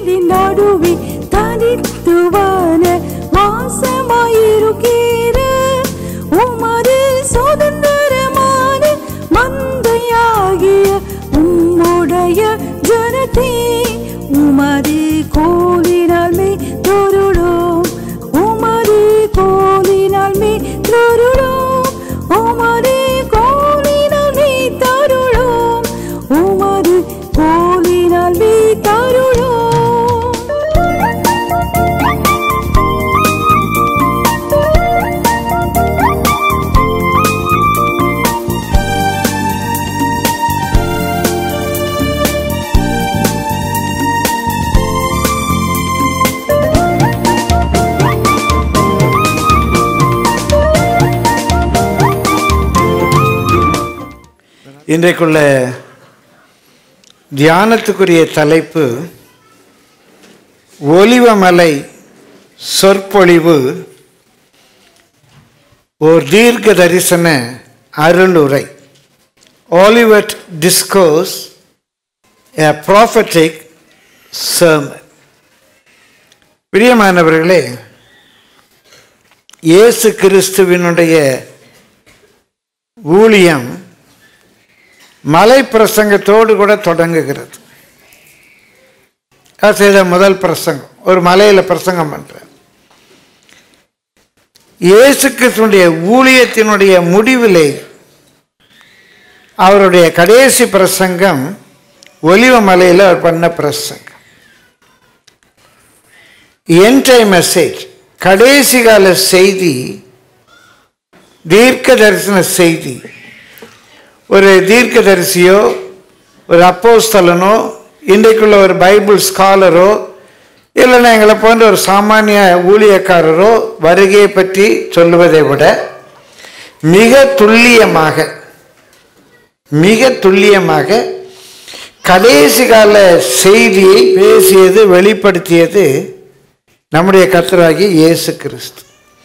கூட்டத்தின் நடுவே தனித்துவான வாசமாயிருக்கிற உமது சுதந்திரமான மந்தையாகிய உம்முடைய ஜனத்தே உமது கோலினால் மே தொருளோம் உமது கோலினால் மே தொருளோம் உமது கோலினால் மே தருளோம் உமது கோலினால் மே தருளோம் இன்றைக்குள்ள தியானத்துக்குரிய தலைப்பு ஒலிவமலை சொற்பொழிவு ஓர் தீர்க்க தரிசன அருளுரை ஆலிவட் டிஸ்கோஸ் a prophetic sermon பிரியமானவர்களே இயேசு கிறிஸ்துவினுடைய ஊழியம் மலை பிரசங்கத்தோடு கூட தொடங்குகிறது அது செய்த முதல் பிரசங்கம் ஒரு மலையில பிரசங்கம் பண்றேன் இயேசு கிறிஸ்துனுடைய ஊழியத்தினுடைய முடிவிலே அவருடைய கடைசி பிரசங்கம் ஒலிவ மலையில் அவர் பண்ண பிரசங்கம் என்டை மெசேஜ் கடைசி கால செய்தி தீர்க்க தரிசன செய்தி ஒரு தீர்க்கதரிசியோ ஒரு அப்போஸ்தலனோ இன்றைக்குள்ள ஒரு பைபிள் ஸ்காலரோ இல்லைன்னா எங்களை போன்ற ஒரு சாமானிய ஊழியக்காரரோ வருகையை பற்றி சொல்லுவதை விட மிக துல்லியமாக மிக துல்லியமாக கடைசி கால செய்தியை பேசியது வெளிப்படுத்தியது நம்முடைய கர்த்தராகிய இயேசு கிறிஸ்து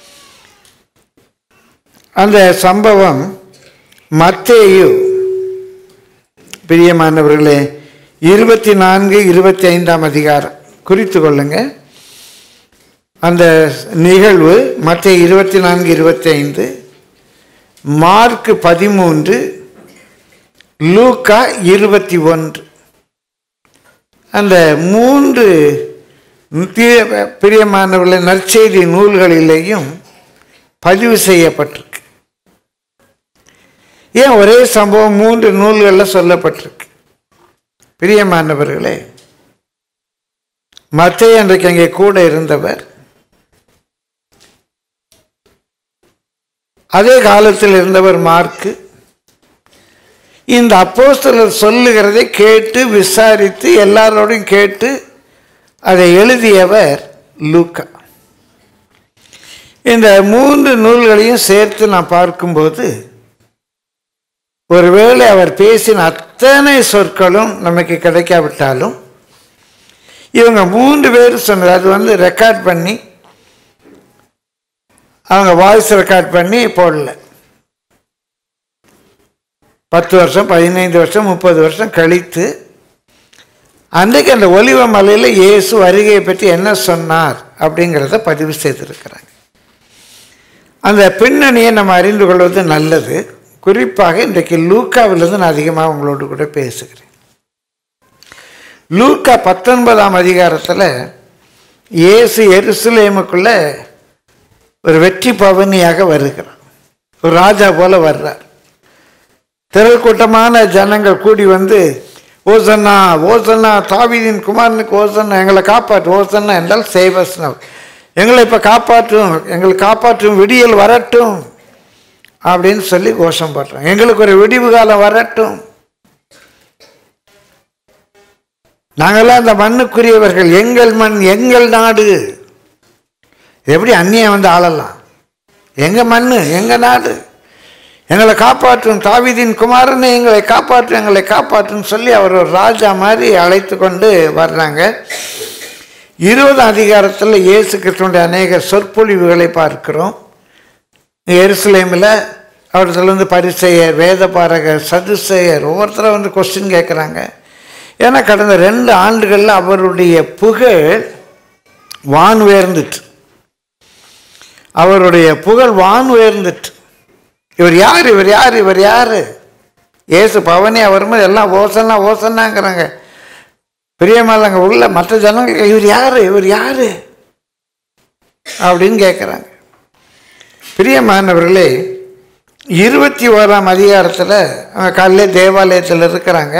அந்த சம்பவம் மத்தேயு பிரியமானவர்களே இருபத்தி நான்கு இருபத்தி ஐந்தாம் அதிகாரம் குறித்து கொள்ளுங்க அந்த நிகழ்வு மத்திய இருபத்தி நான்கு இருபத்தி ஐந்து மார்க் பதிமூன்று லூக்கா இருபத்தி ஒன்று அந்த மூன்று தீ- பிரியமானவர்களே நற்செய்தி நூல்களிலேயும் பதிவு செய்யப்பட்டிருக்கு ஏன் ஒரே சம்பவம் மூன்று நூல்களில் சொல்லப்பட்டிருக்கு பிரியமானவர்களே மத்தேயு அன்றைக்கு அங்கே கூட இருந்தவர் அதே காலத்தில் இருந்தவர் மார்க்கு இந்த அப்போஸ்தலர் சொல்லுகிறதை கேட்டு விசாரித்து எல்லாரோடையும் கேட்டு அதை எழுதியவர் லூக்கா இந்த மூன்று நூல்களையும் சேர்த்து நான் பார்க்கும்போது ஒருவேளை அவர் பேசின அத்தனை சொற்களும் நமக்கு கிடைக்காவிட்டாலும் இவங்க மூன்று பேர் சொன்னது அது வந்து ரெக்கார்ட் பண்ணி அவங்க வாய்ஸ் ரெக்கார்ட் பண்ணி போடல பத்து வருஷம் பதினைந்து வருஷம் முப்பது வருஷம் கழித்து அன்றைக்கு அந்த ஒலிவ மலையில் இயேசு வருகையை பற்றி என்ன சொன்னார் அப்படிங்கிறத பதிவு செய்திருக்கிறாங்க அந்த பின்னணியை நம்ம அறிந்து கொள்வது நல்லது குறிப்பாக இன்றைக்கு லூக்காவிலிருந்து நான் அதிகமாக உங்களோடு கூட பேசுகிறேன் லூக்கா பத்தொன்பதாம் அதிகாரத்தில் இயேசு எருசலேமுக்குள்ள ஒரு வெற்றி பவனியாக வருகிறார் ஒரு ராஜா போல வர்றார் திரள் கூட்டமான ஜனங்கள் கூடி வந்து ஓசன்னா ஓசன்னா தாவீதின் குமாரனுக்கு ஓசன்னா எங்களை காப்பாற்று ஓசன்னா என்றால் சேவஸ்னா எங்களை இப்போ காப்பாற்றும் எங்களை காப்பாற்றும் விடியல் வரட்டும் அப்படின்னு சொல்லி கோஷம் போடுறோம் எங்களுக்கு ஒரு விடிவு காலம் வரட்டும் நாங்கெல்லாம் இந்த மண்ணுக்குரியவர்கள் எங்கள் மண் எங்கள் நாடு எப்படி அந்நியம் வந்து ஆளலாம் எங்க மண்ணு எங்க நாடு எங்களை காப்பாற்றும் தாவீதின் குமாரனை எங்களை காப்பாற்றும் எங்களை காப்பாற்றும் சொல்லி அவர் ஒரு ராஜா மாதிரி அழைத்து கொண்டு வர்றாங்க இருபதாம் அதிகாரத்தில் இயேசு கிறிஸ்துவனுடைய அநேக சொற்பொழிவுகளை பார்க்கிறோம் எருசலேமில் அவர்களிருந்து பரிசெயர் வேத பாரகர் சதுசெயர் ஒவ்வொருத்தரும் வந்து கொஸ்டின் கேட்குறாங்க ஏன்னா கடந்த ரெண்டு ஆண்டுகளில் அவருடைய புகழ் வான் உயர்ந்துட்டு அவருடைய புகழ் வான் உயர்ந்துட்டு இவர் யார் இவர் யார் இவர் யார் ஏசு பவனே வரும்போது எல்லாம் ஓசன்னா ஓசன்னாங்கிறாங்க பிரியமாலங்க உள்ள மற்ற ஜனங்கள் இவர் யார் இவர் யார் அப்படின்னு கேட்குறாங்க பிரியமானவர்களே இருபத்தி ஓராம் அதிகாரத்தில் அவங்க காலையில தேவாலயத்தில் இருக்கிறாங்க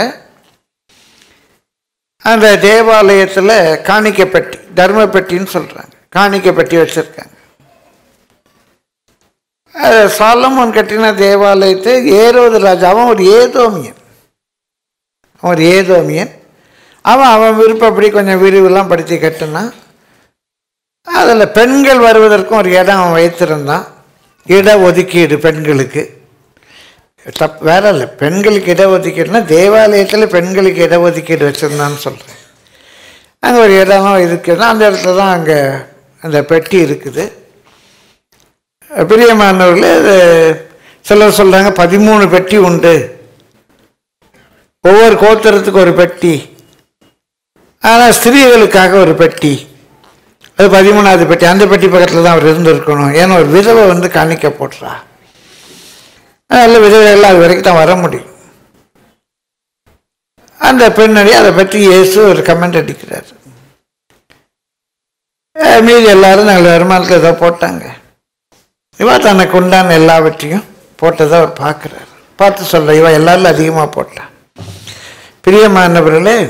அந்த தேவாலயத்தில் காணிக்கப்பட்டி தர்மப்பெட்டின்னு சொல்கிறாங்க காணிக்கப்பட்டி வச்சுருக்காங்க சாலமோன் கட்டின தேவாலயத்தை ஏரோது ராஜா அவன் ஒரு ஏதோமியன் அவன் ஒரு ஏதோமியன் அவன் அவன் விருப்பப்படி கொஞ்சம் விரிவுலாம் படித்து கட்டினான் அதில் பெண்கள் வருவதற்கும் ஒரு இடம் அவன் வைத்திருந்தான் இட ஒதுக்கீடு பெண்களுக்கு தப் வேற இல்லை பெண்களுக்கு இட ஒதுக்கீடுனா தேவாலயத்தில் பெண்களுக்கு இட ஒதுக்கீடு வச்சுருந்தான்னு சொல்கிறேன் அங்கே ஒரு இடம்லாம் இருக்குதுன்னா அந்த இடத்துல தான் அங்கே அந்த பெட்டி இருக்குது பிரியமானவர்களே அது சிலர் சொல்கிறாங்க பதிமூணு பெட்டி உண்டு ஒவ்வொரு கோத்திரத்துக்கு ஒரு பெட்டி ஆனால் ஸ்திரீகளுக்காக ஒரு பெட்டி அது பதிமூணாவது பெட்டி அந்த பெட்டி பக்கத்தில் தான் அவர் இருந்திருக்கணும் ஏன்னா ஒரு விதவை வந்து காணிக்க போட்டுறா நல்ல விதவைகள் அது வரைக்கும் தான் வர முடியும் அந்த பெண்ணடி அதை பற்றி இயேசு ஒரு கமெண்ட் அடிக்கிறார் அஹ் மீதி எல்லாரும் நாங்கள் வருமானத்தில் ஏதோ போட்டாங்க இவா தனக்கு உண்டான எல்லாவற்றையும் போட்டதை அவர் பார்க்குறாரு பார்த்து சொல்ல இவன் எல்லாரும் அதிகமாக போட்டான் பிரியமானவர்களே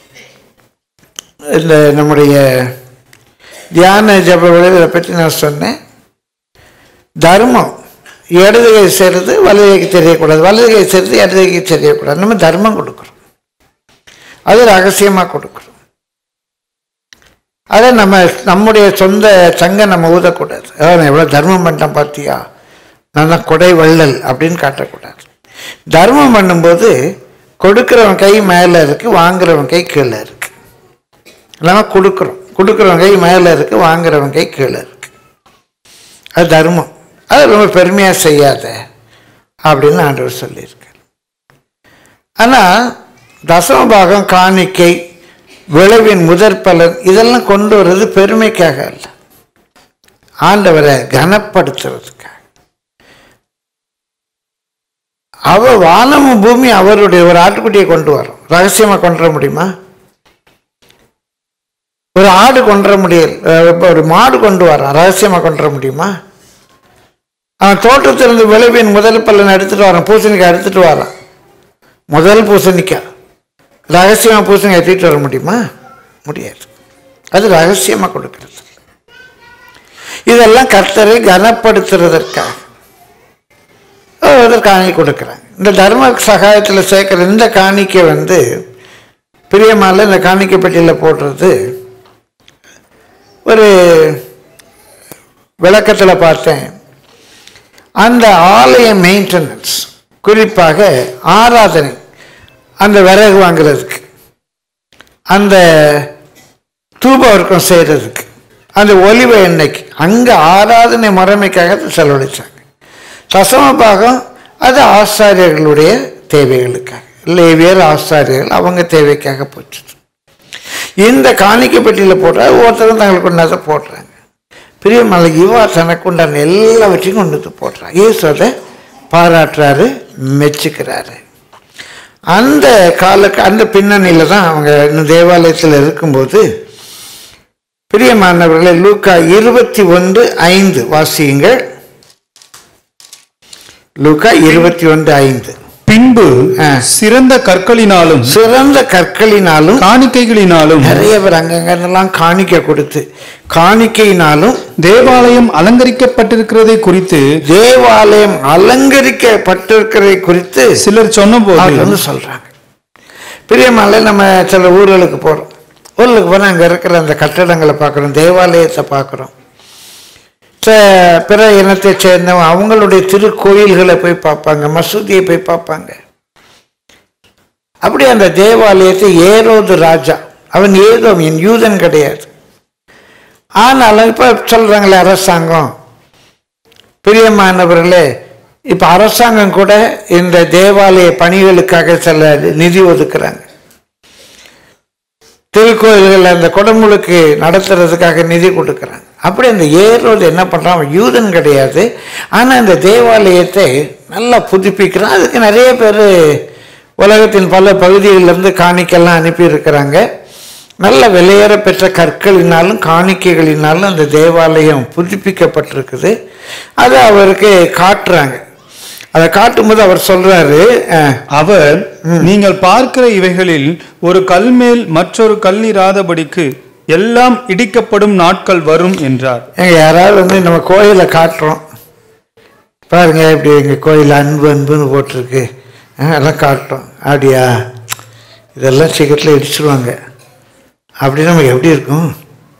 இந்த நம்முடைய தியான ஜப இதை பற்றி நான் சொன்னேன் தர்மம் இடது கை செய்கிறது வலது கைக்கு தெரியக்கூடாது வலது கை செய்கிறது இடது கைக்கு தெரியக்கூடாது நம்ம தர்மம் கொடுக்குறோம் அது ரகசியமாக கொடுக்குறோம் அதை நம்ம நம்முடைய சொந்த சங்க நம்ம ஊதக்கூடாது அதாவது நான் எவ்வளோ தர்மம் பண்ணிட்டேன் பார்த்தியா நான் தான் கொடை வள்ளல் அப்படின்னு காட்டக்கூடாது தர்மம் பண்ணும்போது கொடுக்குறவன் கை மேலே இருக்குது வாங்குறவன் கை கீழே இருக்குது இல்லாமல் கொடுக்குறோம் கொடுக்குறவன் கை மேலே இருக்குது வாங்குறவன் கை கீழே இருக்குது அது தர்மம் அது ரொம்ப பெருமையாக செய்யாத அப்படின்னு ஆண்டவர் சொல்லியிருக்கார் ஆனால் தசம பாகம் காணிக்கை விளைவின் முதற் பலன் இதெல்லாம் கொண்டு வர்றது பெருமைக்காக அல்ல ஆண்டவரை கனப்படுத்துறதுக்காக அவ வானமும் பூமி அவருடைய ஒரு ஆட்டுக்குட்டியை கொண்டு வரும் ரகசியமாக கொண்டு வர முடியுமா ஒரு ஆடு கொண்டு வர முடியல அஹ் இப்ப ஒரு மாடு கொண்டு வரான் ரகசியமாக கொண்டு வர முடியுமா அவன் தோட்டத்திலிருந்து விளைவின் முதல் பலன் எடுத்துட்டு வரான் பூசணிக்காய் எடுத்துட்டு வரான் முதல் பூசணிக்காய் ரகசியமாக பூசணிக்காய் எடுத்துட்டு வர முடியுமா முடியாது அது ரகசியமாக கொடுக்கிறது இதெல்லாம் கர்த்தரை கனப்படுத்துறதற்காக ஒரு காணி கொடுக்குறாங்க இந்த தர்ம சகாயத்தில் சேர்க்குற இந்த காணிக்கை வந்து பிரியமால இந்த காணிக்கை பெட்டியில் போடுறது ஒரு விளக்கத்தில் பார்த்தேன் அந்த ஆலய மெயின்டெனன்ஸ் குறிப்பாக ஆராதனை அந்த விறகு வாங்குறதுக்கு அந்த தூப வர்க்கம் செய்கிறதுக்கு அந்த ஒலிவ எண்ணெய்க்கு அங்கே ஆராதனை முறைமைக்காக அதை செலவழித்தாங்க தசம பாகம் அது ஆசாரியர்களுடைய தேவைகளுக்காக லேவியர் ஆசாரியர்கள் அவங்க தேவைக்காக போச்சு இந்த காணிக்கை பெட்டியில் போடுற ஒவ்வொருத்தரும் தங்களுக்கு உண்டாத போடுறாங்க பிரியமலை இவா தனக்கு உண்டான எல்லாவற்றையும் கொண்டு வந்து போடுறாங்க இயேசு அதை பாராட்டுறாரு மெச்சுக்கிறாரு அந்த கால அந்த பின்னணியில் தான் அவங்க இன்னும் தேவாலயத்தில் இருக்கும்போது பிரியமானவர்களே லூக்கா இருபத்தி ஒன்று ஐந்து வாசியுங்கள் லூக்கா இருபத்தி ஒன்று ஐந்து பின்பு ஆ. சிறந்த கற்களினாலும் சிறந்த கற்களினாலும் காணிக்கைகளினாலும் நிறைய பேர் அங்கங்கெல்லாம் காணிக்க கொடுத்து காணிக்கையினாலும் தேவாலயம் அலங்கரிக்கப்பட்டிருக்கிறதை குறித்து தேவாலயம் அலங்கரிக்கப்பட்டிருக்கிறதை குறித்து சிலர் சொன்னபோது அவர் வந்து சொல்றாங்க பிரியமால நம்ம சில ஊர்களுக்கு போறோம் ஊர்களுக்கு போனால் அங்கே இருக்கிற அந்த கட்டடங்களை பார்க்குறோம் தேவாலயத்தை பார்க்குறோம் ச- பிற இனத்தை சேர்ந்தவங்க அவங்களுடைய திருக்கோயில்களை போய் பார்ப்பாங்க மசூதியை போய் பார்ப்பாங்க அப்படி அந்த தேவாலயத்தை ஏரோது ராஜா அவன் ஏதோ என் யூதன் கிடையாது ஆனாலும் இப்போ சொல்கிறாங்களே அரசாங்கம் பிரியமானவர்களே இப்போ அரசாங்கம் கூட இந்த தேவாலய பணிகளுக்காக சில நிதி ஒதுக்குறாங்க திருக்கோயில்கள் அந்த குடமுழுக்கு நடத்துறதுக்காக நிதி கொடுக்குறாங்க அப்படி அந்த ஏரோது என்ன பண்ணுறான் அவன் யூதன் கிடையாது ஆனால் இந்த தேவாலயத்தை நல்லா புதுப்பிக்கிறான் அதுக்கு நிறைய பேர் உலகத்தின் பல பகுதிகளிலிருந்து காணிக்கெல்லாம் அனுப்பியிருக்கிறாங்க நல்ல விலையேற பெற்ற கற்களினாலும் காணிக்கைகளினாலும் அந்த தேவாலயம் புதுப்பிக்கப்பட்டிருக்குது அதை அவருக்கு காட்டுறாங்க அதை காட்டும்போது அவர் சொல்றாரு அஹ், அவர் நீங்கள் பார்க்கிற இவைகளில் ஒரு கல் மேல் மற்றொரு கல் இராதபடிக்கு எல்லாம் இடிக்கப்படும் நாட்கள் வரும் என்றார் ஏங்க யாராவது வந்து நம்ம கோயிலை காட்டுறோம் பாருங்க இப்படி எங்கள் கோயில் அன்பு அன்புன்னு போட்டிருக்கு அஹ், எல்லாம் காட்டுறோம் அப்படியா இதெல்லாம் சீக்கிரத்தில் இடிச்சிருவாங்க அப்படி நமக்கு எப்படி இருக்கும்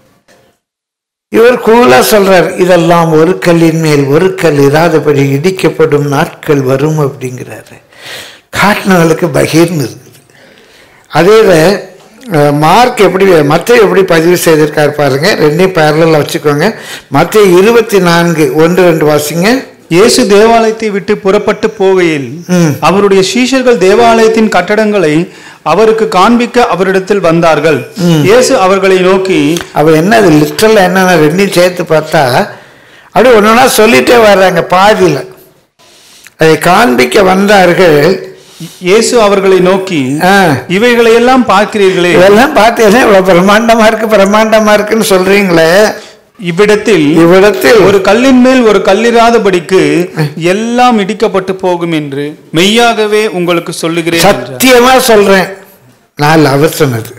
இவர் கூலா சொல்றார் இதெல்லாம் ஒரு கல்லின் மேல் ஒரு கல் இராதபடி இடிக்கப்படும் நாட்கள் வரும் அப்படிங்கிறாரு காட்டினவர்களுக்கு பகீர்னு இருக்குது அதே அஹ், மார்க் எப்படி மற்ற எப்படி பதிவு செய்திருக்கார் பாருங்க ரெண்டையும் பேரலில் வச்சுக்கோங்க மற்ற இருபத்தி நான்கு ஒன்று ரெண்டு வாசிங்க இயேசு தேவாலயத்தை விட்டு புறப்பட்டு போகையில் ம். அவருடைய சீஷர்கள் தேவாலயத்தின் கட்டடங்களை அவருக்கு காண்பிக்க அவரிடத்தில் வந்தார்கள் இயேசு அவர்களை நோக்கி அவர் என்ன அது லிஸ்டில் என்னென்ன ரெண்டையும் சேர்த்து பார்த்தா அப்படியே ஒன்று ஒன்றா சொல்லிட்டே வர்றாங்க பாதியில் அதை காண்பிக்க வந்தார்கள் இயேசு அவர்களை நோக்கி ஆ, இவைகளை எல்லாம் பார்க்கிறீர்களே இதெல்லாம் பார்த்தீங்கன்னா இவ்வளோ பிரம்மாண்டமா இருக்கு பிரம்மாண்டமா இருக்குன்னு சொல்றீங்களே இவ்விடத்தில் இவ்விடத்தில் ஒரு கல்லின் மேல் ஒரு கல்லிராதபடிக்கு எல்லாம் இடிக்கப்பட்டு போகும் என்று மெய்யாகவே உங்களுக்கு சொல்லுகிறேன் என்றார். சத்தியமா சொல்றேன் நான் அவர் சொன்னது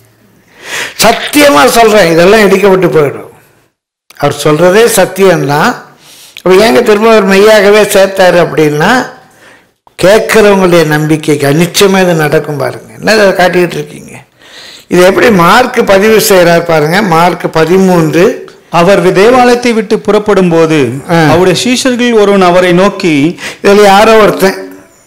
சத்தியமா சொல்றேன் இதெல்லாம் இடிக்கப்பட்டு போயிடும் அவர் சொல்றதே சத்தியம்தான் அப்ப ஏங்க திரும்ப அவர் மெய்யாகவே சேர்த்தாரு அப்படின்னா கேட்கிறவங்களுடைய நம்பிக்கைக்கு நிச்சயமா இது நடக்கும் பாருங்க என்ன இதை காட்டிக்கிட்டு இருக்கீங்க இது எப்படி மார்க் பதிவு செய்கிறார் பாருங்க மார்க் பதிமூன்று அவர் தேவாலயத்தை விட்டு புறப்படும் போது ஆ. அவருடைய சீஷர்களில் ஒருவன் அவரை நோக்கி இதில் யாரோ ஒருத்தன்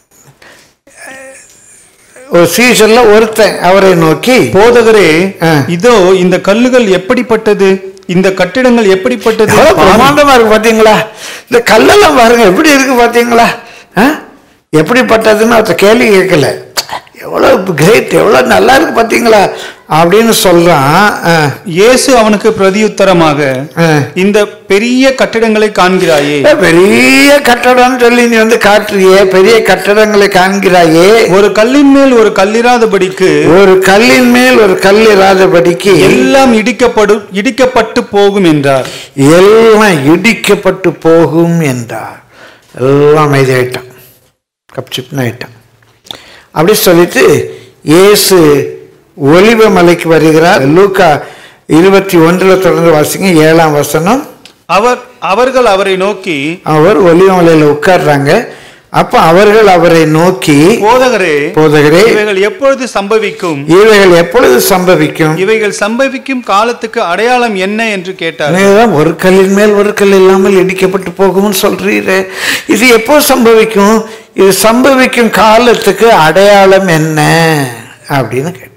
ஒரு சீசன்ல ஒருத்தன் அவரை நோக்கி போதகரே ஆ. இதோ இந்த கல்லுகள் எப்படிப்பட்டது இந்த கட்டிடங்கள் எப்படிப்பட்டது எவ்வளவு பாருங்கள். பிரமாண்டமா இருக்கு பாத்தீங்களா இந்த கல்லெல்லாம் பாருங்க எப்படி இருக்கு பாத்தீங்களா ஆ? எப்படிப்பட்டதுன்னு ஒருத்தர் கேள்வி கேட்கல எவ்வளவு கிரேட் எவ்வளவு நல்லா இருக்கு பாத்தீங்களா அப்படின்னு சொல்றான் ஆ, இயேசு அவனுக்கு பிரதியுத்தரமாக ஆ. இந்த பெரிய கட்டிடங்களை காண்கிறாயே ஏ, பெரிய கட்டடம்னு சொல்லி நீ வந்து காட்டுறியே பெரிய கட்டடங்களை காண்கிறாயே ஒரு கல்லின் மேல் ஒரு கல்லிராதபடிக்கு ஒரு கல்லின் மேல் ஒரு கல் இராதபடிக்கு எல்லாம் இடிக்கப்படும் இடிக்கப்பட்டு போகும் என்றார் எல்லாம் இடிக்கப்பட்டு போகும் என்றார் எல்லாம் அமைதியாயிட்டான் கப்சிப்னு ஆயிட்டான் அப்படி சொல்லிட்டு இயேசு ஒலிவ மலைக்கு வருகிறார் லூக்கா இருபத்தி ஒன்றுல தொடர்ந்து வாசிங்க ஏழாம் வசனம் அவர் அவர்கள் அவரை நோக்கி அவர் ஒலிவ மலையில உட்கார்றாங்க அப்ப அவர்கள் அவரை நோக்கி போதகரே போதகரே இவைகள் எப்பொழுது சம்பவிக்கும் இவைகள் எப்பொழுது சம்பவிக்கும் இவைகள் சம்பவிக்கும் காலத்துக்கு அடையாளம் என்ன என்று கேட்டார் நீதான் ஒரு கல்லின் மேல் ஒரு கல் இல்லாமல் இடிக்கப்பட்டு போகும்னு சொல்றீரே இது எப்போ சம்பவிக்கும் இது சம்பவிக்கும் காலத்துக்கு அடையாளம் என்ன அப்படின்னு கேட்டேன்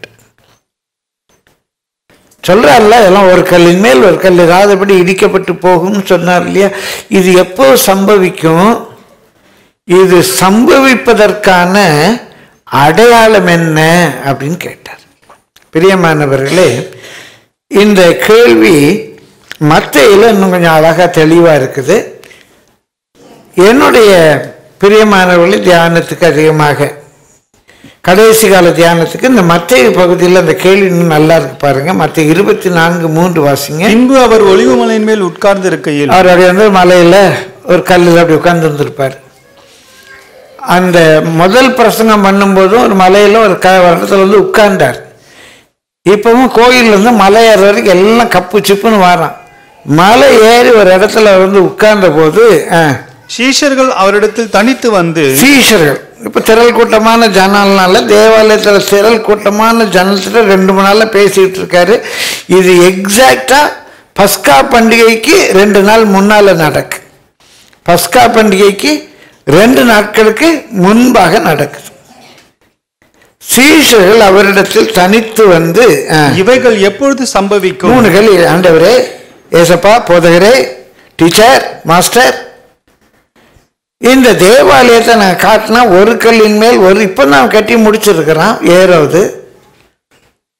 சொல்றாருல இதெல்லாம் ஒரு கல்லின் மேல் ஒரு கல் இராதபடி இடிக்கப்பட்டு போகும்னு சொன்னார் இல்லையா இது எப்போ சம்பவிக்கும் இது சம்பவிப்பதற்கான அடையாளம் என்ன அப்படின்னு கேட்டார் பிரியமானவர்களே இந்த கேள்வி மத்தையில் இன்னும் கொஞ்சம் அழகா தெளிவா இருக்குது என்னுடைய பிரியமானவர்களே தியானத்துக்கு அதிகமாக கடைசி கால தியானத்துக்கு இந்த மத்திய பகுதியில் அந்த கேள்வி இன்னும் நல்லா இருக்கு பாருங்க மற்ற இருபத்தி நான்கு மூன்று வாசிங்க பின்பு அவர் ஒளிவு மலையின் மேல் உட்கார்ந்து இருக்கையில் அவர் அப்படி வந்து மலையில் ஒரு கல்லில் அப்படி உட்கார்ந்து இருந்திருப்பார் அந்த முதல் பிரசங்கம் பண்ணும்போதும் ஒரு மலையில் ஒரு க ஒரு இடத்துல வந்து உட்கார்ந்தார் இப்பவும் கோயில்ல இருந்து மலை ஏற வரைக்கும் எல்லாம் கப்பு சிப்புன்னு வரான் மலை ஏறி ஒரு இடத்துல வந்து உட்கார்ந்த போது ஆ, சீஷர்கள் அவரிடத்தில் தனித்து வந்து சீஷர்கள் இப்போ திரள் கூட்டமான ஜனல்னால தேவாலயத்தில் திரள் கூட்டமான ஜனத்தில் ரெண்டு மூணு நாளில் பேசிகிட்டு இருக்காரு இது எக்ஸாக்டா பஸ்கா பண்டிகைக்கு ரெண்டு நாள் முன்னால நடக்கு பஸ்கா பண்டிகைக்கு ரெண்டு நாட்களுக்கு முன்பாக நடக்குது சீஷர்கள் அவரிடத்தில் தனித்து வந்து ஆ, இவைகள் எப்பொழுது சம்பவிக்கும் மூணுகள் ஆண்டவரே ஏசப்பா போதகரே டீச்சர் மாஸ்டர் இந்த தேவாலயத்தை நான் காட்டினா ஒரு கல்லின் மேல் ஒரு இப்போ நான் கட்டி முடிச்சிருக்கிறோம் ஏறாவது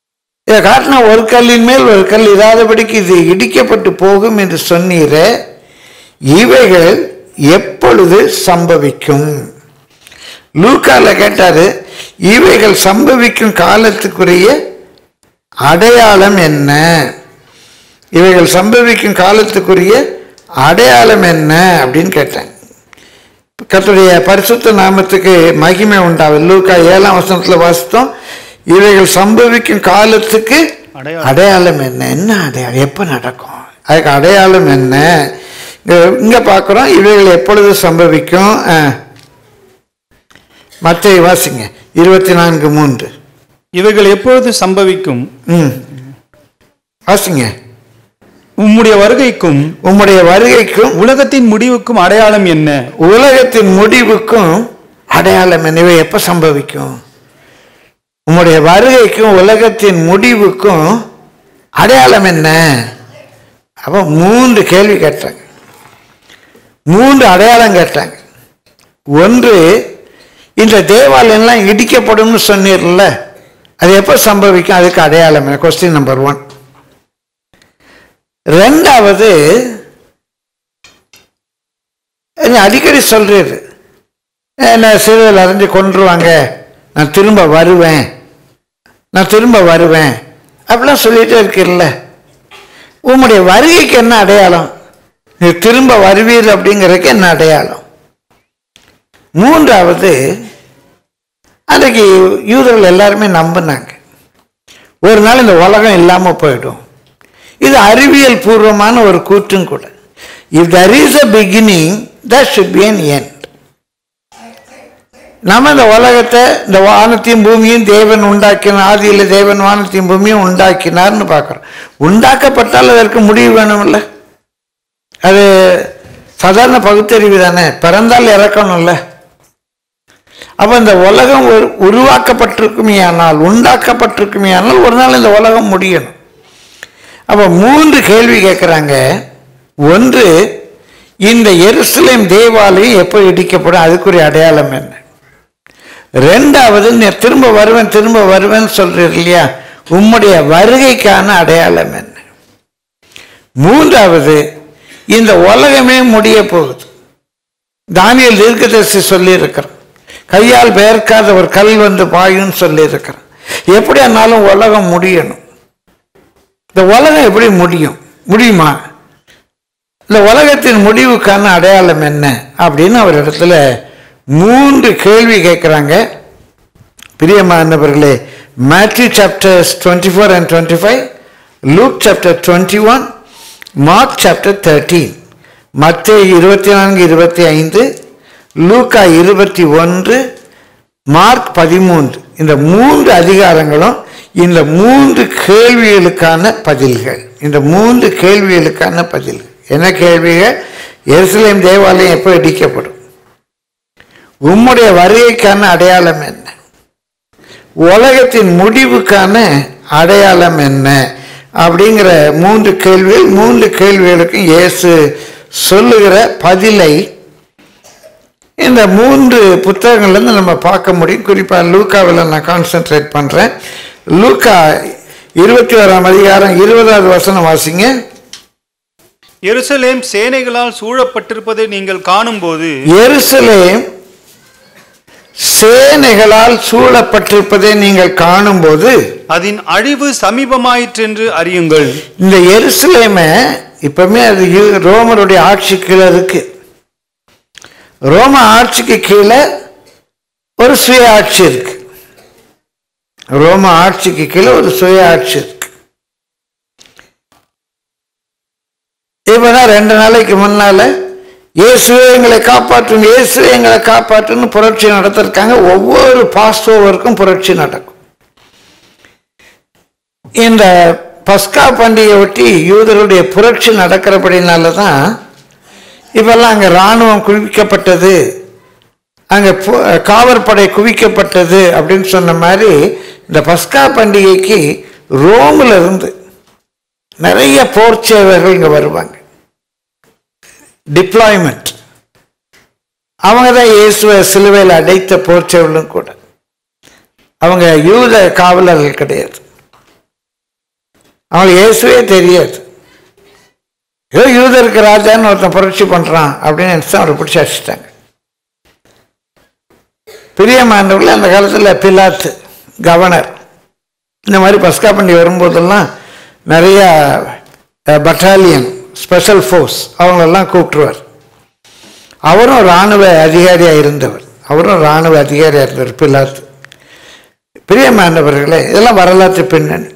இதை காட்டினா ஒரு கல்லின் மேல் ஒரு கல் இராதபடிக்கு இது இடிக்கப்பட்டு போகும் என்று சொன்னீரே இவைகள் எப்பொழுது சம்பவிக்கும் லூக்கால கேட்டாரு இவைகள் சம்பவிக்கும் காலத்துக்குரிய அடையாளம் என்ன இவைகள் சம்பவிக்கும் காலத்துக்குரிய அடையாளம் என்ன அப்படின்னு கேட்டேன் கர்த்தருடைய பரிசுத்த நாமத்துக்கு மகிமை உண்டாகும் லூக்கா ஏழாம் வசனத்தில் வாசித்தோம் இவைகள் சம்பவிக்கும் காலத்துக்கு அடையாளம். அடையாளம் என்ன என்ன அடையாளம் எப்போ நடக்கும் அதுக்கு அடையாளம் என்ன இங்க இங்க பார்க்குறோம் இவைகள் எப்பொழுது சம்பவிக்கும் மற்ற வாசிங்க இருபத்தி நான்கு மூன்று இவைகள் எப்பொழுது சம்பவிக்கும் ம் வாசிங்க உம்முடைய வருகைக்கும் உம்முடைய வருகைக்கும் உலகத்தின் முடிவுக்கும் அடையாளம் என்ன உலகத்தின் முடிவுக்கும் அடையாளம் என்னவே எப்போ சம்பவிக்கும் உம்முடைய வருகைக்கும் உலகத்தின் முடிவுக்கும் அடையாளம் என்ன அப்போ மூன்று கேள்வி கேட்டாங்க மூன்று அடையாளம் கேட்டாங்க ஒன்று இந்த தேவாலயம்லாம் இடிக்கப்படும்னு சொன்னீர்ல அது எப்போ சம்பவிக்கும் அதுக்கு அடையாளம் என்ன கொஸ்டின் நம்பர் ஒன் ரெண்டாவது நீ அடிக்கடி சொல்றீரு நான் சிறுவில் அரைஞ்சு கொன்றுவாங்க நான் திரும்ப வருவேன் நான் திரும்ப வருவேன் அப்படிலாம் சொல்லிட்டே இருக்கீல்ல உம்முடைய வருகைக்கு என்ன அடையாளம் நீ திரும்ப வருவீர் அப்படிங்கிறதுக்கு என்ன அடையாளம் மூன்றாவது அன்றைக்கு யூதர்கள் எல்லாருமே நம்பினாங்க ஒரு நாள் இந்த உலகம் இல்லாமல் போயிடும் இது அறிவியல் பூர்வமான ஒரு கூற்றும் கூட if there is a beginning that should be an end நம்ம இந்த உலகத்தை இந்த வானத்தையும் பூமியும் தேவன் உண்டாக்கினார் ஆதியில் தேவன் வானத்தையும் பூமியும் உண்டாக்கினார்னு பார்க்குறோம் உண்டாக்கப்பட்டால் அதற்கு முடிவு வேணும்ல அது சாதாரண பகுத்தறிவு தானே பிறந்தால் இறக்கணும்ல அப்போ இந்த உலகம் ஒரு உருவாக்கப்பட்டிருக்குமே ஆனால் உண்டாக்கப்பட்டிருக்குமே ஆனால் ஒரு நாள் இந்த உலகம் முடியணும் அப்போ மூன்று கேள்வி கேட்குறாங்க ஒன்று இந்த எருசலேம் தேவாலயம் எப்போ இடிக்கப்படும் அதுக்குரிய அடையாளம் என்ன ரெண்டாவது நீ திரும்ப வருவேன் திரும்ப வருவேன்னு சொல்றீர் இல்லையா உம்முடைய வருகைக்கான அடையாளம் என்ன மூன்றாவது இந்த உலகமே முடிய போகுது தானியல் தீர்க்கதரிசி சொல்லியிருக்கிறான் கையால் பெயர்க்காத ஒரு கல் வந்து பாயுன்னு சொல்லியிருக்கிறான் எப்படி ஆனாலும் உலகம் முடியணும் இந்த உலகம் எப்படி முடியும் முடியுமா இந்த உலகத்தின் முடிவுக்கான அடையாளம் என்ன அப்படின்னு அவர் இடத்துல மூன்று கேள்வி கேட்குறாங்க பிரியமானவர்களே Matthew chapters twenty four and twenty five Luke chapter twenty one Mark chapter thirteen மத்திய இருபத்தி நான்கு இருபத்தி ஐந்து லூக்கா இருபத்தி ஒன்று மார்க் பதிமூன்று இந்த மூன்று அதிகாரங்களும் இந்த மூன்று கேள்விகளுக்கான பதில்கள் இந்த மூன்று கேள்விகளுக்கான பதில்கள் என்ன கேள்விகள் எருசலேம் தேவாலயம் எப்போ இடிக்கப்படும் உம்முடைய வருகைக்கான அடையாளம் என்ன உலகத்தின் முடிவுக்கான அடையாளம் என்ன அப்படிங்கிற மூன்று கேள்விகள் மூன்று கேள்விகளுக்கும் இயேசு சொல்லுகிற பதிலை இந்த மூன்று புத்தகங்கள்லேருந்து நம்ம பார்க்க முடியும் குறிப்பாக லூக்காவில் நான் கான்சென்ட்ரேட் பண்ணுறேன் லூக்கா இருபத்தி ஓராம் அதிகாரம் இருபதாவது வசனம் வாசிங்க எருசலேம் சேனைகளால் சூழப்பட்டிருப்பதை நீங்கள் காணும்போது எருசலேம் சேனைகளால் சூழப்பட்டிருப்பதை நீங்கள் காணும்போது அதன் அழிவு சமீபமாயிற்றென்று அறியுங்கள் இந்த எருசலேமை இப்பவுமே அது யூ- ரோமருடைய ஆட்சி கீழே இருக்கு ரோம ஆட்சிக்கு கீழே ஒரு சுய ஆட்சி இருக்கு ரோம ஆட்சிக்கு கீழே ஒரு சுய ஆட்சி இருக்கு இப்பதான் ரெண்டு நாளைக்கு முன்னால இயேசுவே எங்களை காப்பாற்றும் இயேசுவே எங்களை காப்பாற்றுன்னு புரட்சி நடத்திருக்காங்க ஒவ்வொரு பாஸ்டோவருக்கும் புரட்சி நடக்கும் இந்த பஸ்கா பண்டிகையை ஒட்டி யூதருடைய புரட்சி நடக்கிறபடினால தான் இப்பெல்லாம் அங்கே இராணுவம் குவிக்கப்பட்டது அங்கே பு- காவற்படை குவிக்கப்பட்டது அப்படின்னு சொன்ன மாதிரி இந்த பஸ்கா பண்டிகைக்கு ரோமில் இருந்து நிறைய போர் சேவர்கள் இங்கே வருவாங்க டிப்ளாய்மெண்ட் அவங்க தான் இயேசுவை சிலுவையில் அடைத்த போர் சேவலும் கூட அவங்க யூத காவலர்கள் கிடையாது அவங்களுக்கு இயேசுவே தெரியாது ஏதோ யூதருக்கு ராஜான்னு ஒருத்தன் புரட்சி பண்ணுறான் அப்படின்னு நினச்சி அவரை பிடிச்சி அடிச்சிட்டாங்க பிரியமானவர்கள் அந்த காலத்தில் பிலாத்து கவர்னர் இந்த மாதிரி பஸ்கா பண்டி வரும்போதெல்லாம் நிறைய பட்டாலியன் ஸ்பெஷல் ஃபோர்ஸ் அவங்களெல்லாம் கூப்பிட்டுருவார் அவரும் இராணுவ அதிகாரியாக இருந்தவர் அவரும் இராணுவ அதிகாரியாக இருந்தவர் பிலாத்து பிரியமானவர்களே இதெல்லாம் வரலாற்று பின்னணி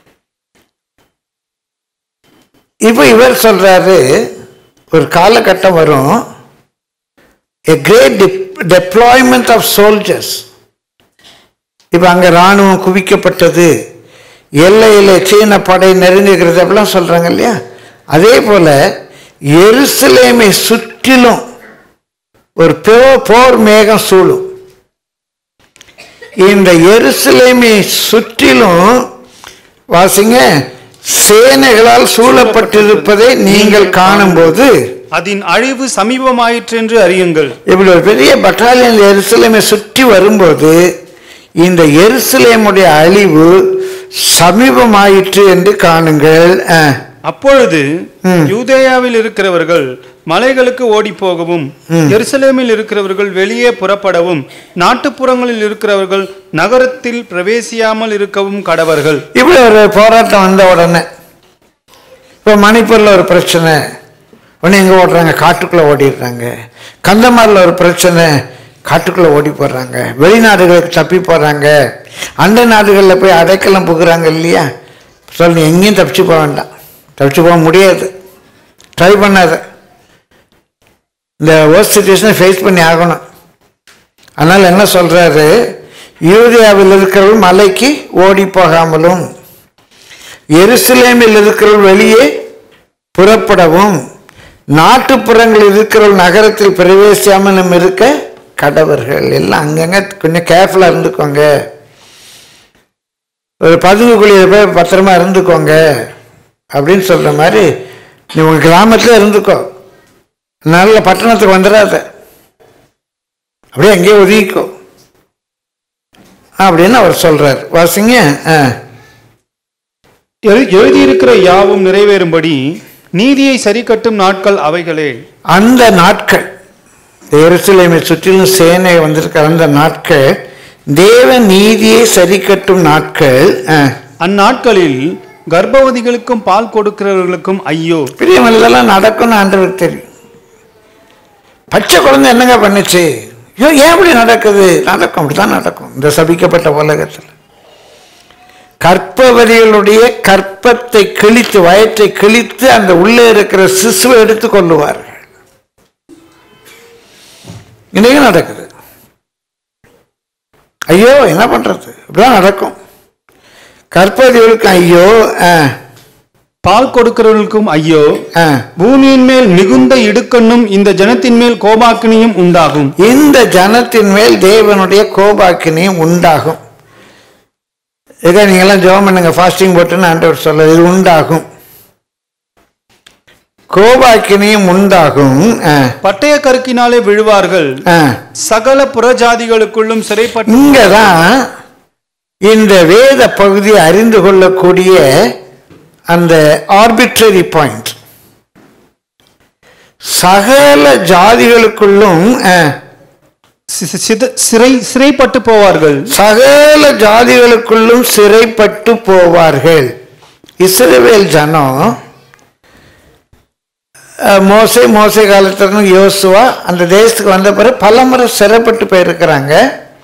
இப்போ இவர் சொல்றாரு ஒரு காலகட்டம் வரும் a great de- deployment of soldiers இப்போ அங்கே இராணுவம் குவிக்கப்பட்டது எல்லையில் சீன படை நெருங்குகிறது அப்படிலாம் சொல்கிறாங்க இல்லையா அதே போல் எருசலேமை சுற்றிலும் ஒரு போ போர் மேகம் சூழும் இந்த எருசலேமை சுற்றிலும் வாசிங்க சேனைகளால் சூழப்பட்டிருப்பதை நீங்கள் காணும்போது அதன் அழிவு சமீபமாயிற்று என்று அறியுங்கள் இப்படி ஒரு பெரிய பட்டாலியன் எருசலேமை சுற்றி வரும்போது இந்த எருசலேமுடைய அழிவு சமீபமாயிற்று என்று காணுங்கள் அஹ். அப்பொழுது ம். யூதேயாவில் இருக்கிறவர்கள் மலைகளுக்கு ஓடி போகவும் எருசலேமில் இருக்கிறவர்கள் வெளியே புறப்படவும் நாட்டுப்புறங்களில் இருக்கிறவர்கள் நகரத்தில் பிரவேசியாமல் இருக்கவும் கடவர்கள் இப்படி ஒரு போராட்டம் வந்த உடனே இப்போ மணிப்பூரில் ஒரு பிரச்சனை உடனே எங்கே ஓடுறாங்க காட்டுக்குள்ளே ஓடிடுறாங்க கந்தமாரில் ஒரு பிரச்சனை காட்டுக்குள்ளே ஓடி போடுறாங்க வெளிநாடுகளுக்கு தப்பி போகிறாங்க அண்டை நாடுகளில் போய் அடைக்கலம் புகுறாங்க இல்லையா சொல்லி எங்கேயும் தப்பிச்சு போக வேண்டாம் தப்பிச்சு போக முடியாது ட்ரை பண்ணாத இந்த ஒர்ஸ்ட் சுச்சுவேஷனை ஃபேஸ் பண்ணி ஆகணும் அதனால் என்ன சொல்கிறாரு யூரியாவில் இருக்கிறவர்கள் மலைக்கு ஓடி போகாமலும் எருசலேமில் இருக்கிறவர்கள் வெளியே புறப்படவும் நாட்டுப்புறங்களில் இருக்கிறவர்கள் நகரத்தில் பிரவேசியாமலும் இருக்க கடவர்கள் எல்லாம் அங்கங்க கொஞ்சம் கேர்ஃபுல்லாக இருந்துக்கோங்க ஒரு பதுங்கு குழியில் போய் பத்திரமா இருந்துக்கோங்க அப்படின்னு சொல்கிற மாதிரி நீ உங்கள் கிராமத்தில் இருந்துக்கோ நல்ல பட்டணத்துக்கு வந்துடாத அப்படியே அங்கேயே ஒதுங்கிக்கோ அப்படின்னு அவர் சொல்றார் வாசிங்க ஆ. எழு- எழுதியிருக்கிற யாவும் நிறைவேறும்படி நீதியை சரிக்கட்டும் நாட்கள் அவைகளே அந்த நாட்கள் எருசலேமை சுற்றிலும் சேனை வந்திருக்கிற அந்த நாட்கள் தேவ நீதியை சரி கட்டும் நாட்கள் ஆ. அந்நாட்களில் கர்ப்பவதிகளுக்கும் பால் கொடுக்கிறவர்களுக்கும் ஐயோ பிரியமல் இதெல்லாம் நடக்கும்னு ஆண்டவருக்கு தெரியும் பச்சை குழந்தை என்னங்க பண்ணுச்சு ஐயோ ஏன் இப்படி நடக்குது நடக்கும் அப்படிதான் நடக்கும் இந்த சபிக்கப்பட்ட உலகத்தில் கற்பவதிகளுடைய கற்பத்தை கிழித்து வயிற்றை கிழித்து அந்த உள்ளே இருக்கிற சிசுவை எடுத்து கொள்ளுவார்கள் இன்னைக்கு நடக்குது ஐயோ என்ன பண்றது இப்படிதான் நடக்கும் கற்பவதிகளுக்கு ஐயோ ஆ, பால் கொடுக்கிறவர்களுக்கும் ஐயோ ஆ. பூமியின் மேல் மிகுந்த இடுக்கண்ணும் இந்த ஜனத்தின் மேல் கோபாக்கினியும் உண்டாகும் இந்த ஜனத்தின் மேல் தேவனுடைய கோபாக்கினியும் உண்டாகும் இதை நீங்கெல்லாம் ஜெபம் பண்ணுங்க ஃபாஸ்டிங் போட்டுன்னு ஆண்டவர் சொல்ல இது உண்டாகும் கோபாக்கினியும் உண்டாகும் ஆ, பட்டய கருக்கினாலே விழுவார்கள் ஆ. சகல புறஜாதிகளுக்குள்ளும் சிறைப்பட்டு இங்கதான் இந்த வேத பகுதியை அறிந்து கொள்ளக்கூடிய அந்த ஆர்பிட்ரரி பாயிண்ட் சகல ஜாதிகளுக்குள்ளும் ஆ, சி- சி- சித- சிறை சிறைப்பட்டு போவார்கள் சகல ஜாதிகளுக்குள்ளும் சிறைப்பட்டு போவார்கள் இஸ்ரவேல் ஜனம் அஹ், மோசே மோசே காலத்துல யோசுவா அந்த தேசத்துக்கு வந்த பிறகு பலமுறை சிறைப்பட்டு போயிருக்கிறாங்க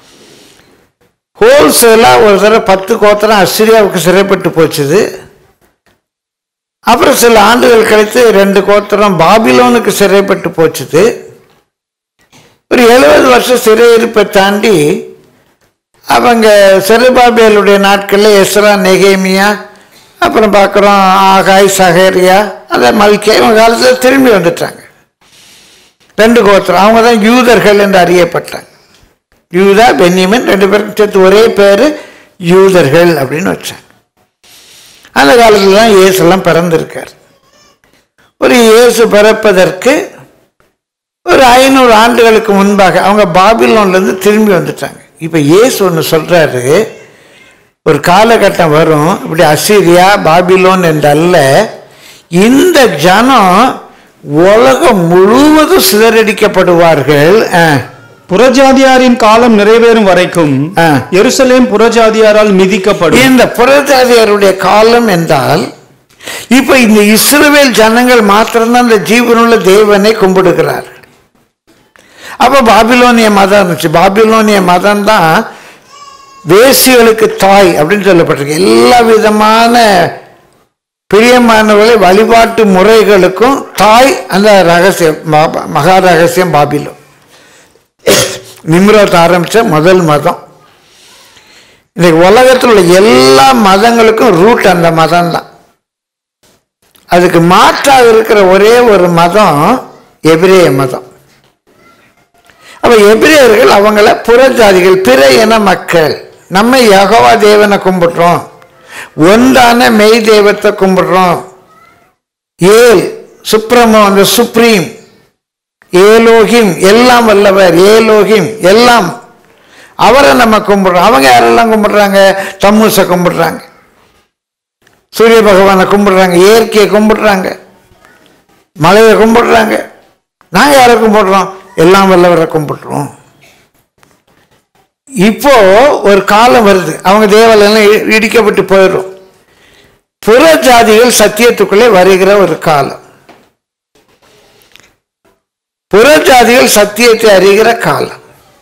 ஹோல்சேலாக ஒரு தடவை பத்து கோத்திரம் அசிரியாவுக்கு சிறைப்பட்டு போச்சுது அப்புறம் சில ஆண்டுகள் கழித்து ரெண்டு கோத்திரம் பாபிலோனுக்கு சிறைப்பட்டு போச்சுது ஒரு எழுபது வருஷம் சிறையிருப்பை தாண்டி அவங்க செருபாபேலுடைய நாட்களில் எஸ்ரா நெகேமியா அப்புறம் பார்க்குறோம் ஆகாய் சஹேரியா அந்த மல்கே இவங்க காலத்தில் திரும்பி வந்துட்டாங்க ரெண்டு கோத்திரம் அவங்க தான் யூதர்கள் என்று அறியப்பட்டாங்க யூதா பென்னியமன் ரெண்டு பேருக்கும் சேர்த்து ஒரே பேர் யூதர்கள் அப்படின்னு வச்சாங்க அந்த காலத்தில் தான் இயேசுலாம் பிறந்திருக்கார் ஒரு இயேசு பிறப்பதற்கு ஒரு ஐநூறு ஆண்டுகளுக்கு முன்பாக அவங்க பாபிலோன்லேருந்து திரும்பி வந்துட்டாங்க இப்போ இயேசு ஒன்று சொல்கிறாரு ஒரு காலகட்டம் வரும் இப்படி அசிரியா பாபிலோன் என்றல்ல இந்த ஜனம் உலகம் முழுவதும் சிதறடிக்கப்படுவார்கள் ஆ, புறஜாதியாரின் காலம் நிறைவேறும் வரைக்கும் ஆ. எருசலேம் புறஜாதியாரால் மிதிக்கப்படும் இந்த புறஜாதியாருடைய காலம் என்றால் இப்ப இந்த இஸ்ரவேல் ஜனங்கள் மாத்திரம்தான் இந்த ஜீவனுள்ள தேவனை கும்பிடுகிறார் அப்ப பாபிலோனிய மதம் இருந்துச்சு பாபிலோனிய மதம் தான் வேசிகளுக்கு தாய் அப்படின்னு சொல்லப்பட்டிருக்கு எல்லா விதமான பிரியமானவர்களை வழிபாட்டு முறைகளுக்கும் தாய் அந்த ரகசியம் ம- மகா ரகசியம் பாபிலோன் நிம்ரோத் ஆரம்பிச்ச முதல் மதம் இன்னைக்கு உலகத்தில் உள்ள எல்லா மதங்களுக்கும் ரூட் அந்த மதம் தான் அதுக்கு மாற்றாக இருக்கிற ஒரே ஒரு மதம் எபிரேய மதம் அப்ப எபிரேயர்கள் அவங்கள புறஜாதிகள் பிற இன மக்கள் நம்ம யகோவா தேவனை கும்பிடுறோம் ஒன்றான மெய் தெய்வத்தை கும்பிடுறோம் ஏல் சுப்ரமோ அந்த சுப்ரீம் ஏலோகிம் எல்லாம் வல்லவர் ஏலோகிம் எல்லாம் அவரை நம்ம கும்பிடுறோம் அவங்க யாரெல்லாம் கும்பிடுறாங்க தம்முசை கும்பிடுறாங்க சூரிய பகவானை கும்பிடுறாங்க இயற்கையை கும்பிடுறாங்க மலையை கும்பிடுறாங்க நாங்கள் யாரை கும்பிடுறோம் எல்லாம் வல்லவரை கும்பிடுறோம் இப்போ ஒரு காலம் வருது அவங்க தேவாலயம் இ- இடிக்கப்பட்டு போயிடும் புற ஜாதிகள் சத்தியத்துக்குள்ளே வருகிற ஒரு காலம் புற ஜாதிகள் சத்தியத்தை அறிகிற காலம்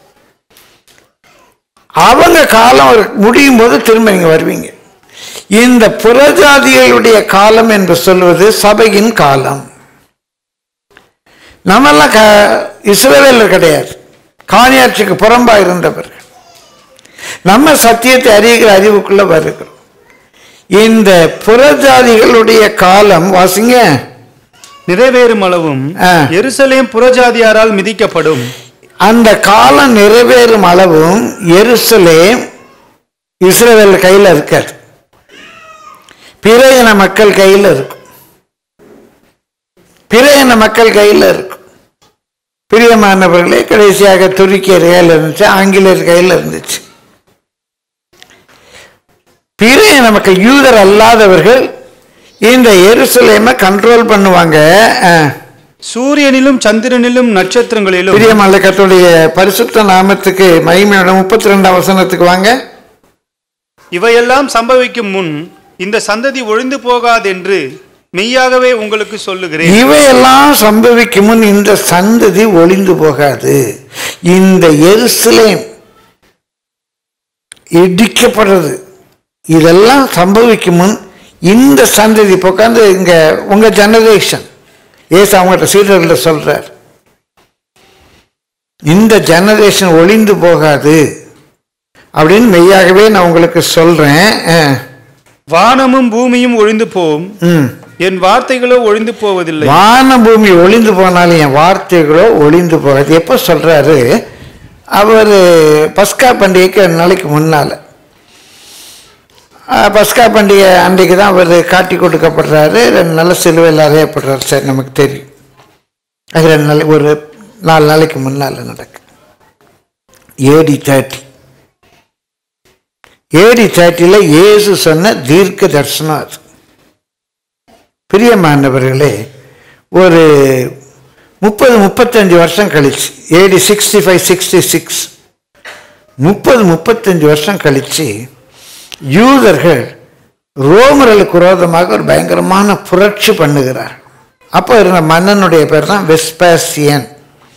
அவங்க காலம் ஒரு முடியும் போது திரும்ப நீங்க வருவீங்க இந்த புறஜாதிகளுடைய காலம் என்று சொல்வது சபையின் காலம் நம்மெல்லாம் க இஸ்ரவேலர் கிடையாது காணியாட்சிக்கு புறம்பா இருந்தவர்கள் நம்ம சத்தியத்தை அறிகிற அறிவுக்குள்ள வருகிறோம் இந்த புறஜாதிகளுடைய காலம் வாசிங்க நிறைவேறும் அளவும் ஆ. எருசலேம் புறஜாதியாரால் மிதிக்கப்படும் அந்த காலம் நிறைவேறும் அளவும் எருசலேம் இஸ்ரவேல் கையில் இருக்காது பிற இன மக்கள் கையில் இருக்கும் பிற இன மக்கள் கையில் இருக்கும் பிரியமானவர்களே கடைசியாக துருக்கியர் கையில் இருந்துச்சு ஆங்கிலேயர் கையில் இருந்துச்சு பிற இன மக்கள் யூதர் அல்லாதவர்கள் இந்த எருசலேமை கண்ட்ரோல் பண்ணுவாங்க அஹ். சூரியனிலும் சந்திரனிலும் நட்சத்திரங்களிலும் பிரியமல்ல கர்த்தருடைய பரிசுத்த நாமத்துக்கு மகிமையோட முப்பத்தி ரெண்டாம் வசனத்துக்கு வாங்க இவையெல்லாம் சம்பவிக்கும் முன் இந்த சந்ததி ஒழிந்து போகாதென்று மெய்யாகவே உங்களுக்கு சொல்லுகிறேன் இவையெல்லாம் சம்பவிக்கும் முன் இந்த சந்ததி ஒளிந்து போகாது இந்த எருசலேம் இடிக்கப்படுறது இதெல்லாம் சம்பவிக்கும் முன் இந்த சந்ததி இப்போ உட்காந்து இங்க உங்க ஜெனரேஷன் ஏசு அவங்ககிட்ட சீடர்கள்ட்ட சொல்றார் இந்த ஜெனரேஷன் ஒளிந்து போகாது அப்படின்னு மெய்யாகவே நான் உங்களுக்கு சொல்றேன் அஹ். வானமும் பூமியும் ஒழிந்து போம் ம் என் வார்த்தைகளோ ஒழிந்து போவதில்லை வான பூமி ஒளிந்து போனாலும் என் வார்த்தைகளோ ஒளிந்து போகாது எப்போ சொல்றாரு அவர் பஸ்கா பண்டிகைக்கு ரெண்டு நாளைக்கு முன்னால ஆஹ், பஸ்கா பண்டிகை அன்றைக்கு தான் அவர் காட்டி கொடுக்கப்படுறாரு ரெண்டு நாள் சிலுவையில் அறையப்படுறாரு சரி நமக்கு தெரியும் அது ரெண்டு நாள் ஒரு நாலு நாளைக்கு முன்னால் நடக்கு ஏடி தேர்ட்டி ஏடி தேர்ட்டியில் இயேசு சொன்ன தீர்க்க தரிசனம் அது பிரியமானவர்களே ஒரு முப்பது முப்பத்தஞ்சு வருஷம் கழிச்சு AD sixty five sixty six முப்பது முப்பத்தஞ்சு வருஷம் கழிச்சு யூதர்கள் ரோமர்களுக்கு விரோதமாக ஒரு பயங்கரமான புரட்சி பண்ணுகிறார் அப்போ இருந்த மன்னனுடைய பேர் தான் வெஸ்பாசியன்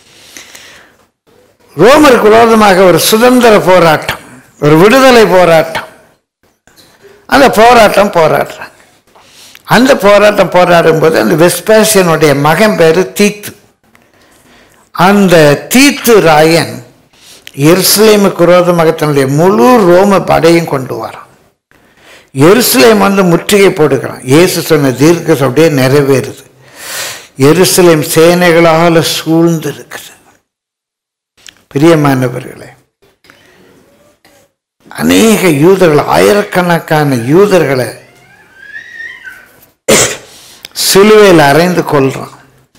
ரோமருக்கு விரோதமாக ஒரு சுதந்திர போராட்டம் ஒரு விடுதலை போராட்டம் அந்த போராட்டம் போராடுறாங்க அந்த போராட்டம் போராடும்போது அந்த வெஸ்பாசியனுடைய மகன் பேரு தீத்து அந்த தீத்து ராயன் எருசலேமுக்கு விரோதமாக தன்னுடைய முழு ரோம படையும் கொண்டு வரான் எருசலேம் வந்து முற்றுகை போடுகிறான் இயேசு சொன்ன தீர்க்க அப்படியே நிறைவேறுது எருசலேம் சேனைகளால் சூழ்ந்து இருக்குது பிரியமானவர்களே அநேக யூதர்கள் ஆயிரக்கணக்கான யூதர்களை சிலுவையில் அறைந்து கொள்றான்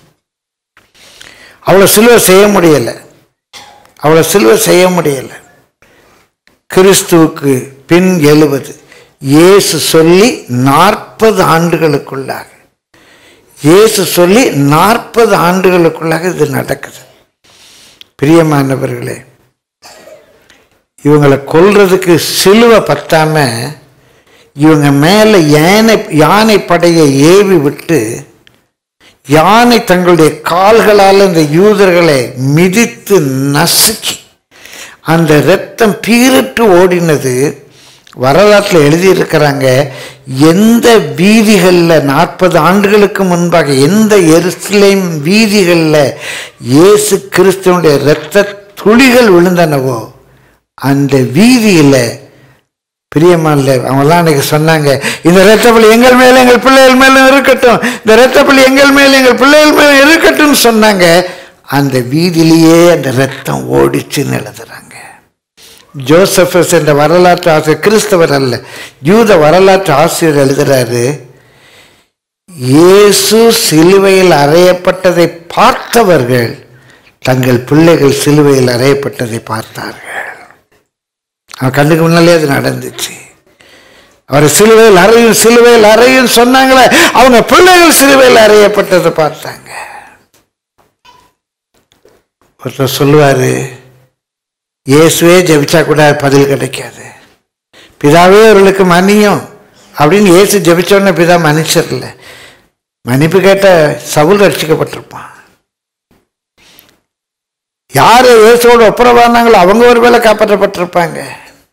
அவ்வளோ சிலுவை செய்ய முடியலை அவ்வளோ சிலுவை செய்ய முடியலை கிறிஸ்துவுக்கு பின் எழுவது இயேசு சொல்லி நாற்பது ஆண்டுகளுக்குள்ளாக இயேசு சொல்லி நாற்பது ஆண்டுகளுக்குள்ளாக இது நடக்குது பிரியமானவர்களே இவங்களை கொல்றதுக்கு சிலுவை பத்தாம இவங்க மேலே யானை யானை படையை ஏவி விட்டு யானை தங்களுடைய கால்களால் இந்த யூதர்களை மிதித்து நசுக்கி அந்த இரத்தம் பீரிட்டு ஓடினது வரலாற்றில் எழுதியிருக்கிறாங்க எந்த வீதிகளில் நாற்பது ஆண்டுகளுக்கு முன்பாக எந்த எருசலேம் வீதிகளில் இயேசு கிறிஸ்துவனுடைய இரத்த துளிகள் விழுந்தனவோ அந்த வீதியில் பிரியமானல அவங்கெல்லாம் அன்னைக்கு சொன்னாங்க இந்த இரத்தப்பள்ளி எங்கள் மேல எங்கள் பிள்ளைகள் மேலும் இருக்கட்டும் இந்த இரத்தப்பள்ளி எங்கள் மேல எங்கள் பிள்ளைகள் மேல இருக்கட்டும்னு சொன்னாங்க அந்த வீதியிலேயே அந்த ரத்தம் ஓடிச்சுன்னு எழுதுறாங்க ஜோசபஸ் என்ற வரலாற்று ஆசிரியர் கிறிஸ்தவர் அல்ல யூத வரலாற்று ஆசிரியர் எழுதுறாரு இயேசு சிலுவையில் அறையப்பட்டதை பார்த்தவர்கள் தங்கள் பிள்ளைகள் சிலுவையில் அறையப்பட்டதை பார்த்தார்கள் அவன் கண்ணுக்கு முன்னாலே அது நடந்துச்சு அவர் சிலுவையில் அறையும் சிலுவையில் அறையும் சொன்னாங்களே அவங்க பிள்ளைகள் சிலுவையில் அறையப்பட்டதை பார்த்தாங்க ஒருத்தர் சொல்லுவாரு இயேசுவே ஜெபிச்சா கூட பதில் கிடைக்காது பிதாவே அவர்களுக்கு மன்னியும் அப்படின்னு இயேசு ஜெபிச்சோடனே பிதா மன்னிச்சிடல மன்னிப்பு கேட்ட சவுல் ரட்சிக்கப்பட்டிருப்பான் யார் இயேசுவோட ஒப்புரவானாங்களோ அவங்க ஒரு வேளை காப்பாற்றப்பட்டிருப்பாங்க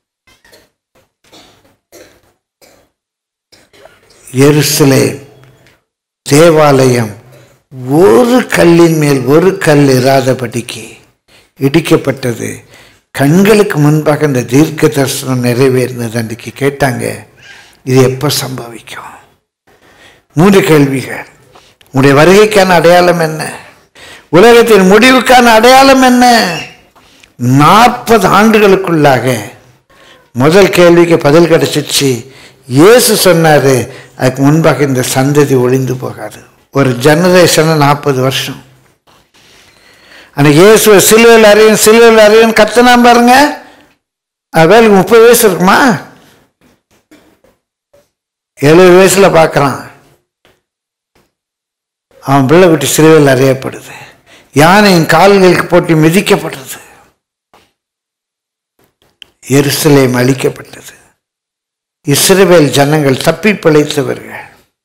எருசலேம் தேவாலயம் ஒரு கல்லின் மேல் ஒரு கல் இராதபடிக்கு இடிக்கப்பட்டது கண்களுக்கு முன்பாக இந்த தீர்க்க தரிசனம் நிறைவேறினது அன்றைக்கு கேட்டாங்க இது எப்போ சம்பவிக்கும் மூன்று கேள்விகள் உங்களுடைய வருகைக்கான அடையாளம் என்ன உலகத்தின் முடிவுக்கான அடையாளம் என்ன நாற்பது ஆண்டுகளுக்குள்ளாக முதல் கேள்விக்கு பதில் கிடைச்சிச்சு இயேசு சொன்னாரு அதுக்கு முன்பாக இந்த சந்ததி ஒளிந்து போகாது ஒரு ஜெனரேஷன் நாற்பது வருஷம் அன்னைக்கு இயேசு சிலுவையில் அறியும் சிலுவையில் அறியும் கத்தனா பாருங்க வேலைக்கு முப்பது வயசு இருக்குமா எழுபது வயசுல பார்க்குறான் அவன் பிள்ளை விட்டு சிலுவையில் அறியப்படுது யானையின் கால்களுக்கு போட்டு மிதிக்கப்படுறது எருசலேம் அழிக்கப்பட்டது இஸ்ரவேல் ஜனங்கள் தப்பி பிழைத்தவர்கள்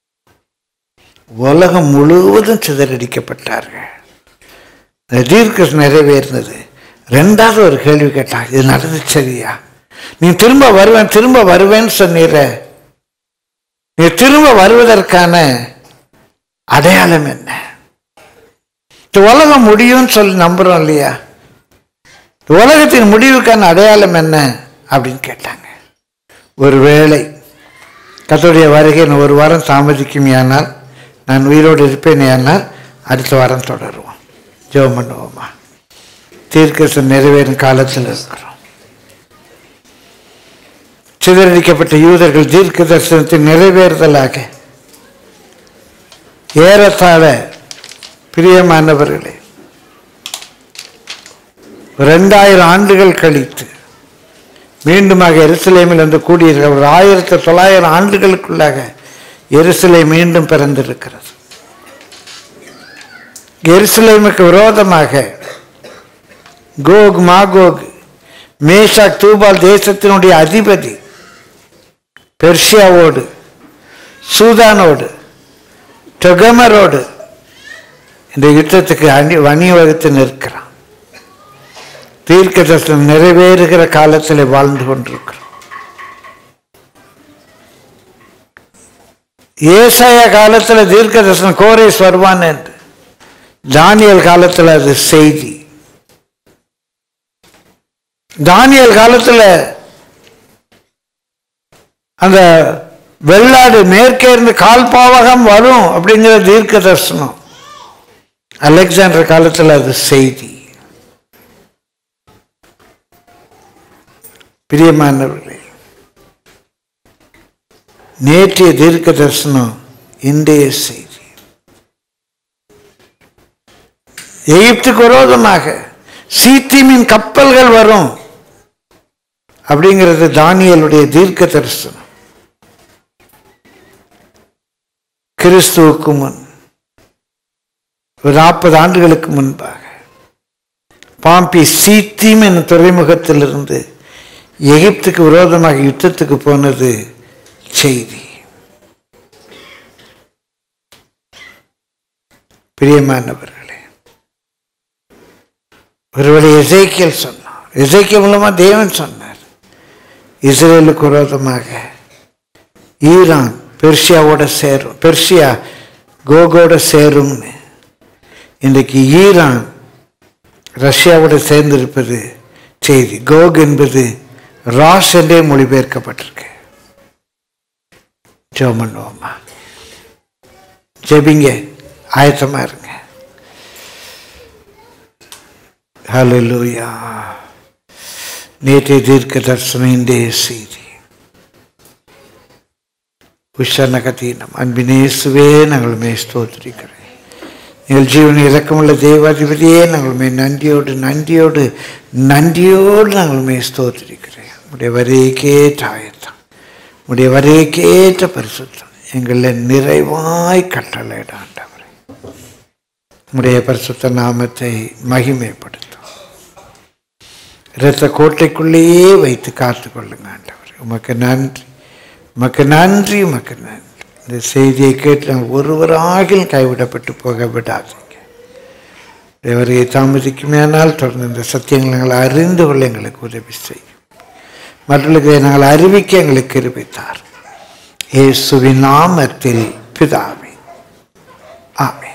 உலகம் முழுவதும் சிதறடிக்கப்பட்டார்கள் இந்த தீர்க்க நிறைவேறினது ரெண்டாவது ஒரு கேள்வி கேட்டான் இது நடந்து சரியா நீ திரும்ப வருவேன் திரும்ப வருவேன்னு சொன்னீர நீ திரும்ப வருவதற்கான அடையாளம் என்ன இந்த உலகம் முடியும்னு சொல்லி நம்புறோம் இல்லையா இந்த உலகத்தின் முடிவுக்கான அடையாளம் என்ன அப்படின்னு கேட்டாங்க ஒருவேளை கத்தோடைய வருகை இன்னும் ஒரு வாரம் தாமதிக்குமையானால் நான் உயிரோடு இருப்பேனேயானால் அடுத்த வாரம் தொடருவோம் ஜெபம் பண்ணுவோமா தீர்க்கசம் நிறைவேறும் காலத்தில் இருக்கிறோம் சிதறடிக்கப்பட்ட யூதர்கள் தீர்க்க தரிசனத்தின் நிறைவேறுதலாக ஏறத்தாழ பிரியமானவர்களே ரெண்டாயிரம் ஆண்டுகள் கழித்து மீண்டுமாக எருசலேமில் வந்து கூடியிருக்கிற ஒரு ஆயிரத்தி தொள்ளாயிரம் ஆண்டுகளுக்குள்ளாக எருசலை மீண்டும் பிறந்திருக்கிறது எருசலேமுக்கு விரோதமாக கோக் மாகோக் மேஷாக் தூபால் தேசத்தினுடைய அதிபதி பெர்ஷியாவோடு சூதானோடு டொகமரோடு இந்த யுத்தத்துக்கு அணி அணிவகுத்து நிற்கிறான் தீர்க்க தரிசனம் நிறைவேறுகிற காலத்தில் வாழ்ந்து கொண்டிருக்கிறோம் ஏசாய காலத்தில் தீர்க்க தரிசனம் கோரேஸ் வருவான் என்று தானியல் காலத்தில் அது செய்தி தானியல் காலத்தில் அந்த வெள்ளாடு மேற்கே இருந்து கால் பாவகம் வரும் அப்படிங்கிற தீர்க்க தரிசனம் அலெக்சாண்டர் காலத்தில் அது செய்தி பிரியமானவர்களே நேற்றைய தீர்க்க தரிசனம் இன்றைய செய்தி எகிப்துக்கு விரோதமாக சீத்திமின் கப்பல்கள் வரும் அப்படிங்கிறது தானியலுடைய தீர்க்க தரிசனம் கிறிஸ்துவுக்கு முன் ஒரு நாற்பது ஆண்டுகளுக்கு முன்பாக பாம்பி சீத்தீம் என்ற துறைமுகத்திலிருந்து எகிப்துக்கு விரோதமாக யுத்தத்துக்கு போனது செய்தி பிரியமானவர்களே ஒருவேளை எசைக்கியல் சொன்னார் எசைக்கியல் மூலமா தேவன் சொன்னார் இஸ்ரேலுக்கு விரோதமாக ஈரான் பெர்ஷியாவோட சேரும் பெர்ஷியா கோகோட சேரும்னு இன்றைக்கு ஈரான் ரஷ்யாவோட சேர்ந்திருப்பது செய்தி கோக் என்பது ராஸ் என்றே மொழிபெயர்க்கப்பட்டிருக்கு ஜோமன்வோமா ஜெபிங்க ஆயத்தமா இருங்க ஹalleluya நேற்றைய தீர்க்க தரிசனம் இன்றைய செய்தி உஷனகதீனம் அன்பினேசுவே நாங்கள் மே ஸ்தோத்திரிக்கிறேன் எங்கள் ஜீவன் இறக்கமுள்ள தேவாதிபதியே நாங்கள் மே நன்றியோடு நன்றியோடு நன்றியோடு நாங்கள் மே ஸ்தோத்திரிக்கிறேன் உடைய வரைக்கேற்ற ஆயத்தம் உடைய வரைக்கேற்ற பரிசுத்தம் எங்களில் நிறைவாய் கட்டளையிடாண்டவரே உடைய பரிசுத்த நாமத்தை மகிமைப்படுத்தும் இரத்த கோட்டைக்குள்ளேயே வைத்து காத்து கொள்ளுங்க ஆண்டவர் உமக்கு நன்றி உமக்கு நன்றி உமக்கு நன்றி இந்த செய்தியை கேட்டு நாங்கள் ஒருவராகிலும் கைவிடப்பட்டு போக விடாதீங்க தேவரையை தாமதிக்குமேனால் தொடர்ந்து இந்த சத்தியங்களை நாங்கள் அறிந்து கொள்ள எங்களுக்கு உதவி செய்யும் மற்றவர்களுக்கு நாங்கள் அறிவிக்க எங்களுக்கு இருப்பித்தார் இயேசுவின் நாமத்தில் பிதாவே ஆமென்